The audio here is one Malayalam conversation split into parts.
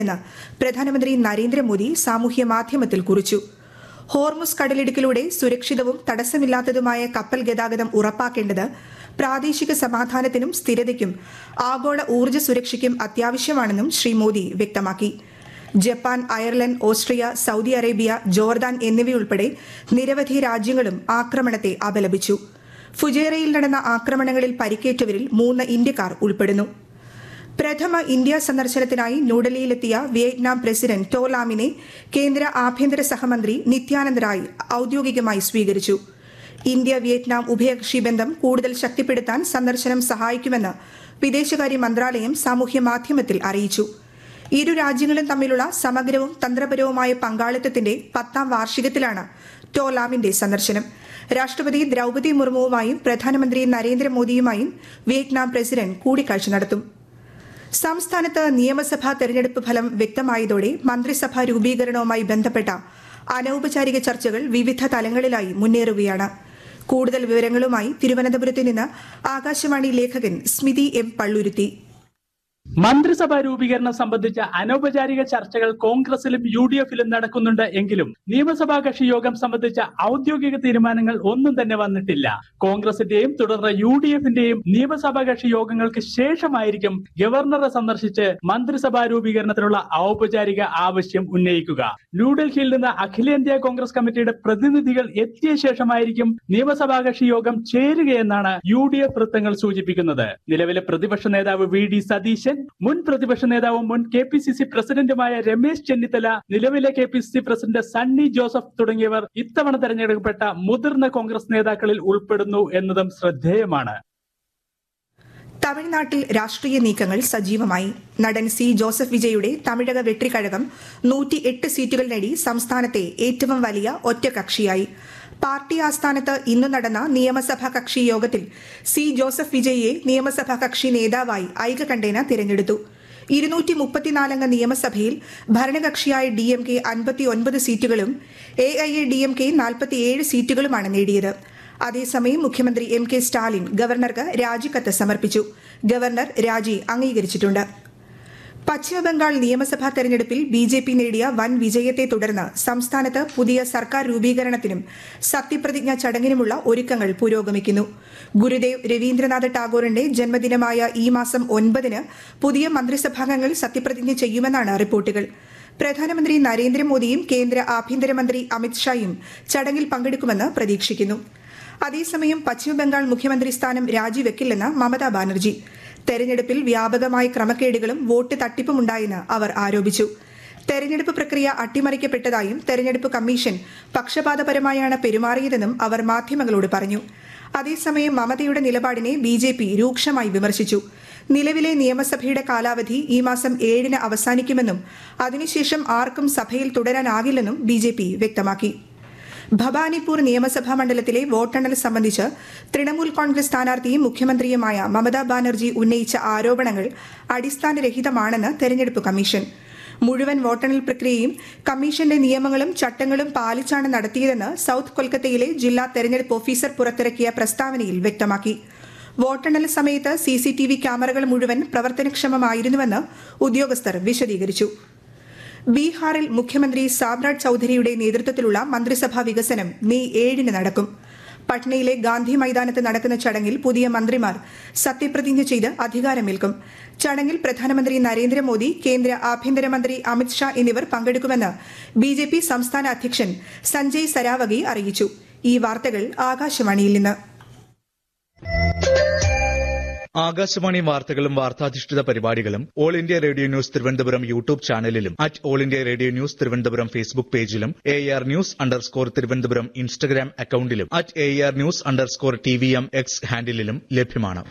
എന്ന് പ്രധാനമന്ത്രി നരേന്ദ്രമോദി സാമൂഹ്യ മാധ്യമത്തിൽ കുറിച്ചു ഹോർമുസ് കടലിടുക്കിലൂടെ സുരക്ഷിതവും തടസ്സമില്ലാത്തതുമായ കപ്പൽ ഗതാഗതം ഉറപ്പാക്കേണ്ടത് പ്രാദേശിക സമാധാനത്തിനും സ്ഥിരതയ്ക്കും ആഗോള ഊർജ്ജ സുരക്ഷയ്ക്കും അത്യാവശ്യമാണെന്നും ശ്രീ മോദി വ്യക്തമാക്കി Japan Ireland Austria Saudi Arabia Jordan എന്നിവയുൾപ്പെടെ നിരവധി രാജ്യങ്ങളും ആക്രമണത്തെ അപലപിച്ചു ഫുജേറയിൽ നടന്ന ആക്രമണങ്ങളിൽ പരിക്കേറ്റവരിൽ മൂന്ന് ഇന്ത്യക്കാർ ഉൾപ്പെടുന്നു പ്രഥമ ഇന്ത്യ സന്ദർശനത്തിനായി ന്യൂഡൽഹിയിലെത്തിയ വിയറ്റ്നാം പ്രസിഡന്റ് ടോ ലാമിനെ കേന്ദ്ര ആഭ്യന്തര സഹമന്ത്രി നിത്യാനന്ദ് റായ് ഔദ്യോഗികമായി സ്വീകരിച്ചു ഇന്ത്യ വിയറ്റ്നാം ഉഭയകക്ഷി ബന്ധം കൂടുതൽ ശക്തിപ്പെടുത്താൻ സന്ദർശനം സഹായിക്കുമെന്ന് വിദേശകാര്യ മന്ത്രാലയം സാമൂഹ്യ മാധ്യമത്തിൽ അറിയിച്ചു ഇരു രാജ്യങ്ങളും തമ്മിലുള്ള സമഗ്രവും തന്ത്രപരവുമായ പങ്കാളിത്തത്തിന്റെ പത്താം വാർഷികത്തിലാണ് ടോ ലാമിന്റെ സന്ദർശനം രാഷ്ട്രപതി ദ്രൗപദി മുർമുവുമായും പ്രധാനമന്ത്രി നരേന്ദ്രമോദിയുമായും വിയറ്റ്നാം പ്രസിഡന്റ് കൂടിക്കാഴ്ച നടത്തും സംസ്ഥാനത്ത് നിയമസഭാ തെരഞ്ഞെടുപ്പ് ഫലം വ്യക്തമായതോടെ മന്ത്രിസഭാ രൂപീകരണവുമായി ബന്ധപ്പെട്ട അനൌപചാരിക ചർച്ചകൾ വിവിധ തലങ്ങളിലായി മുന്നേറുകയാണ് കൂടുതൽ വിവരങ്ങളുമായി തിരുവനന്തപുരത്ത് നിന്ന് ആകാശവാണി ലേഖകൻ സ്മിതി എം പള്ളുരുത്തി മന്ത്രിസഭാ രൂപീകരണം സംബന്ധിച്ച അനൗപചാരിക ചർച്ചകൾ കോൺഗ്രസിലും യു ഡി എഫിലും നടക്കുന്നുണ്ട് എങ്കിലും നിയമസഭാ കക്ഷി യോഗം സംബന്ധിച്ച ഔദ്യോഗിക തീരുമാനങ്ങൾ ഒന്നും തന്നെ വന്നിട്ടില്ല കോൺഗ്രസിന്റെയും തുടർന്ന് യു ഡി എഫിന്റെയും നിയമസഭാ കക്ഷി യോഗങ്ങൾക്ക് ശേഷമായിരിക്കും ഗവർണറെ സന്ദർശിച്ച് മന്ത്രിസഭാ രൂപീകരണത്തിനുള്ള ഔപചാരിക ആവശ്യം ഉന്നയിക്കുക ന്യൂഡൽഹിയിൽ നിന്ന് അഖിലേന്ത്യാ കോൺഗ്രസ് കമ്മിറ്റിയുടെ പ്രതിനിധികൾ എത്തിയ ശേഷമായിരിക്കും നിയമസഭാ കക്ഷി യോഗം ചേരുകയെന്നാണ് യു ഡി എഫ് വൃത്തങ്ങൾ സൂചിപ്പിക്കുന്നത് നിലവിലെ പ്രതിപക്ഷ നേതാവ് വി ഡി സതീശൻ മുൻ പ്രതിപക്ഷ നേതാവും മുൻ കെ പി സി സി പ്രസിഡന്റുമായ രമേശ് ചെന്നിത്തല നിലവിലെ K P C C president Sunny Joseph തുടങ്ങിയവർ ഇത്തവണ തെരഞ്ഞെടുക്കപ്പെട്ട മുതിർന്ന കോൺഗ്രസ് നേതാക്കളിൽ ഉൾപ്പെടുന്നു എന്നതും ശ്രദ്ധേയമാണ് തമിഴ്നാട്ടിൽ രാഷ്ട്രീയ നീക്കങ്ങൾ സജീവമായി നടൻ സി ജോസഫ് വിജയുടെ തമിഴക വെട്രിക്കഴകം നൂറ്റി എട്ട് സീറ്റുകൾ നേടി സംസ്ഥാനത്തെ ഏറ്റവും വലിയ ഒറ്റകക്ഷിയായി പാർട്ടി ആസ്ഥാനത്ത് ഇന്നു നടന്ന നിയമസഭാ കക്ഷി യോഗത്തിൽ സി ജോസഫ് വിജയിയെ നിയമസഭാ കക്ഷി നേതാവായി ഐകകണ്ഠേന തിരഞ്ഞെടുത്തു ഇരുന്നൂറ്റി മുപ്പത്തിനാലംഗ നിയമസഭയിൽ ഭരണകക്ഷിയായ ഡി എം കെ അൻപത്തിയൊൻപത് സീറ്റുകളും A I A D M K നാൽപ്പത്തിയേഴ് സീറ്റുകളുമാണ് നേടിയത് അതേസമയം മുഖ്യമന്ത്രി എം കെ സ്റ്റാലിൻ ഗവർണർക്ക് രാജിക്കത്ത് സമർപ്പിച്ചു ഗവർണർ രാജി അംഗീകരിച്ചിട്ടുണ്ട് പശ്ചിമബംഗാൾ നിയമസഭാ തെരഞ്ഞെടുപ്പിൽ ബി ജെ പി നേടിയ വൻ വിജയത്തെ തുടർന്ന് സംസ്ഥാനത്ത് പുതിയ സർക്കാർ രൂപീകരണത്തിനും സത്യപ്രതിജ്ഞാ ചടങ്ങിനുമുള്ള ഒരുക്കങ്ങൾ പുരോഗമിക്കുന്നു ഗുരുദേവ് രവീന്ദ്രനാഥ ടാഗോറിന്റെ ജന്മദിനമായ ഈ മാസം ഒൻപതിന് പുതിയ മന്ത്രിസഭാംഗങ്ങൾ സത്യപ്രതിജ്ഞ ചെയ്യുമെന്നാണ് റിപ്പോർട്ടുകൾ പ്രധാനമന്ത്രി നരേന്ദ്രമോദിയും കേന്ദ്ര ആഭ്യന്തരമന്ത്രി അമിത്ഷായും ചടങ്ങിൽ പങ്കെടുക്കുമെന്ന് പ്രതീക്ഷിക്കുന്നു അതേസമയം പശ്ചിമബംഗാൾ മുഖ്യമന്ത്രി സ്ഥാനം രാജിവെക്കില്ലെന്ന് മമതാ ബാനർജി തെരഞ്ഞെടുപ്പിൽ വ്യാപകമായ ക്രമക്കേടുകളും വോട്ട് തട്ടിപ്പും ഉണ്ടായെന്ന് അവർ ആരോപിച്ചു തെരഞ്ഞെടുപ്പ് പ്രക്രിയ അട്ടിമറിക്കപ്പെട്ടതായും തെരഞ്ഞെടുപ്പ് കമ്മീഷൻ പക്ഷപാതപരമായാണ് പെരുമാറിയതെന്നും അവർ മാധ്യമങ്ങളോട് പറഞ്ഞു അതേസമയം മമതയുടെ നിലപാടിനെ ബി ജെ പി രൂക്ഷമായി വിമർശിച്ചു നിലവിലെ നിയമസഭയുടെ കാലാവധി ഈ മാസം ഏഴിന് അവസാനിക്കുമെന്നും അതിനുശേഷം ആർക്കും സഭയിൽ തുടരാനാകില്ലെന്നും ബി ജെ പി വ്യക്തമാക്കി ഭവാനിപൂർ നിയമസഭാ മണ്ഡലത്തിലെ വോട്ടെണ്ണൽ സംബന്ധിച്ച് തൃണമൂൽ കോൺഗ്രസ് സ്ഥാനാർത്ഥിയും മുഖ്യമന്ത്രിയുമായ മമതാ ബാനർജി ഉന്നയിച്ച ആരോപണങ്ങൾ അടിസ്ഥാനരഹിതമാണെന്ന് തെരഞ്ഞെടുപ്പ് കമ്മീഷൻ മുഴുവൻ വോട്ടെണ്ണൽ പ്രക്രിയയും കമ്മീഷന്റെ നിയമങ്ങളും ചട്ടങ്ങളും പാലിച്ചാണ് നടത്തിയതെന്ന് സൌത്ത് കൊൽക്കത്തയിലെ ജില്ലാ തെരഞ്ഞെടുപ്പ് ഓഫീസർ പുറത്തിറക്കിയ പ്രസ്താവനയിൽ വ്യക്തമാക്കി വോട്ടെണ്ണൽ സമയത്ത് സി സി ടി വി ക്യാമറകൾ മുഴുവൻ പ്രവർത്തനക്ഷമമായിരുന്നുവെന്ന് ഉദ്യോഗസ്ഥർ വിശദീകരിച്ചു ബീഹാറിൽ മുഖ്യമന്ത്രി സാമ്രാജ് ചൌധരിയുടെ നേതൃത്വത്തിലുള്ള മന്ത്രിസഭാ വികസനം മെയ് ഏഴിന് നടക്കും പട്നയിലെ ഗാന്ധി മൈതാനത്ത് നടക്കുന്ന ചടങ്ങിൽ പുതിയ മന്ത്രിമാർ സത്യപ്രതിജ്ഞ ചെയ്ത് അധികാരമേൽക്കും ചടങ്ങിൽ പ്രധാനമന്ത്രി നരേന്ദ്രമോദി കേന്ദ്ര ആഭ്യന്തരമന്ത്രി അമിത്ഷാ എന്നിവർ പങ്കെടുക്കുമെന്ന് ബി ജെ പി സംസ്ഥാന അധ്യക്ഷൻ സഞ്ജയ് സരാവഗി അറിയിച്ചു ഈ വാർത്തകൾ ആകാശവാണിയിൽ നിന്ന് ആകാശവാണി വാർത്തകളും വാർത്താധിഷ്ഠിത പരിപാടികളും all India radio news Thiruvananthapuram YouTube ചാനലിലും at all India radio news Thiruvananthapuram Facebook പേജിലും A R news underscore Thiruvananthapuram Instagram അക്കൌണ്ടിലും at A R news underscore T V M X ഹാൻഡിലും ലഭ്യമാണ്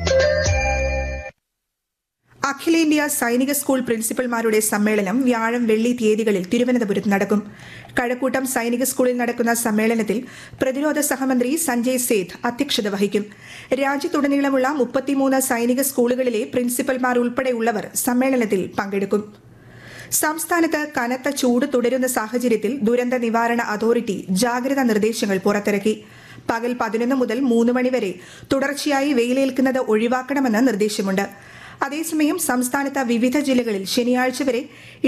അഖിലേന്ത്യാ സൈനിക സ്കൂൾ പ്രിൻസിപ്പൽമാരുടെ സമ്മേളനം വ്യാഴം വെള്ളി തീയതികളിൽ തിരുവനന്തപുരത്ത് നടക്കും കഴക്കൂട്ടം സൈനിക സ്കൂളിൽ നടക്കുന്ന സമ്മേളനത്തിൽ പ്രതിരോധ സഹമന്ത്രി സഞ്ജയ് സേത്ത് അധ്യക്ഷത വഹിക്കും രാജ്യത്തുടനീളമുള്ള മുപ്പത്തിമൂന്ന് സൈനിക സ്കൂളുകളിലെ പ്രിൻസിപ്പൽമാർ ഉൾപ്പെടെയുള്ളവർ സമ്മേളനത്തിൽ പങ്കെടുക്കും സംസ്ഥാനത്ത് കനത്ത ചൂട് തുടരുന്ന സാഹചര്യത്തിൽ ദുരന്ത നിവാരണ അതോറിറ്റി ജാഗ്രതാ നിർദ്ദേശങ്ങൾ പുറത്തിറക്കി പകൽ പതിനൊന്ന് മുതൽ മൂന്ന് മണിവരെ തുടർച്ചയായി വെയിലേൽക്കുന്നത് ഒഴിവാക്കണമെന്ന് നിർദ്ദേശമുണ്ട് അതേസമയം സംസ്ഥാനത്ത് വിവിധ ജില്ലകളിൽ ശനിയാഴ്ച വരെ